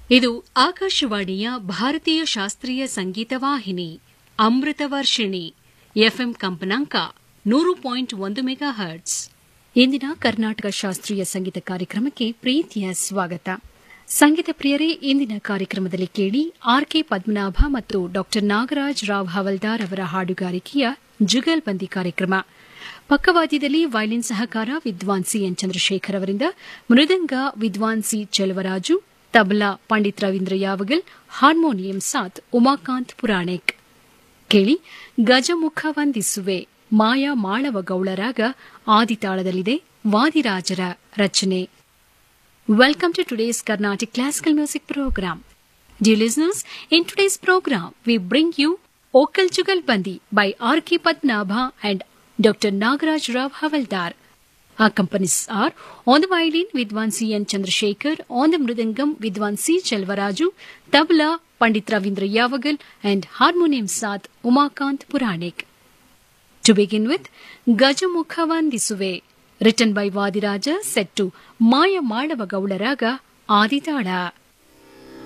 ಇದು ಆಕಾಶವಾಣಿಯ ಭಾರತೀಯ ಶಾಸ್ತ್ರೀಯ ಸಂಗೀತ ವಾಹಿನಿ ಅಮೃತ ವರ್ಷಿಣಿ ಎಫ್ಎಂ ಕಂಪನಾಂಕ ನೂರು ಪಾಯಿಂಟ್ ಒಂದು ಮೆಗಾ ಹರ್ಟ್ಸ್ ಇಂದಿನ ಕರ್ನಾಟಕ ಶಾಸ್ತ್ರೀಯ ಸಂಗೀತ ಕಾರ್ಯಕ್ರಮಕ್ಕೆ ಪ್ರೀತಿಯ ಸ್ವಾಗತ ಸಂಗೀತ ಪ್ರಿಯರೇ ಇಂದಿನ ಕಾರ್ಯಕ್ರಮದಲ್ಲಿ ಕೇಳಿ ಆರ್ಕೆ ಪದ್ಮನಾಭ ಮತ್ತು ಡಾ ನಾಗರಾಜ್ ರಾವ್ ಹವಲ್ದಾರ್ ಅವರ ಹಾಡುಗಾರಿಕೆಯ ಜುಗಲ್ಬಂದಿ ಕಾರ್ಯಕ್ರಮ ಪಕ್ಕವಾದ್ಯದಲ್ಲಿ ವಯಲಿನ್ ಸಹಕಾರ ವಿದ್ವಾನ್ ಸಿ ಎನ್ ಚಂದ್ರಶೇಖರ್ ಅವರಿಂದ ಮೃದಂಗ ವಿದ್ವಾನ್ ಸಿ ಚೆಲುವರಾಜು ತಬಲಾ ಪಂಡಿತ್ ರವೀಂದ್ರ ಯಾವಗಲ್ ಹಾರ್ಮೋನಿಯಂ ಸಾತ್ ಉಮಾಕಾಂತ್ ಪುರಾಣಿಕ್ ಕೇಳಿ ಗಜಮುಖ ವಂದಿಸುವೆ ಮಾಯಾ ಮಾಳವ ಗೌಳರಾಗ ಆದಿತಾಳದಲ್ಲಿದೆ ವಾದಿರಾಜರ ರಚನೆ welcome to today's Carnatic classical music program Dear listeners, in today's program, we bring you Okal Jugal Bandi by R.K. Padnabha and Dr. Nagaraj Rao Havaldar. Our companies are on the violin Vidwan C. N. Chandrasekhar, on the mridangam Vidwan C. Chelvaraju, tabla Pandit Ravindra Yavagal, and harmonium Saath Umakant Puranik. To begin with, Gajamukhavan Disuve, written by Vadiraja, set to Maya Madava Gaularaga Aditala.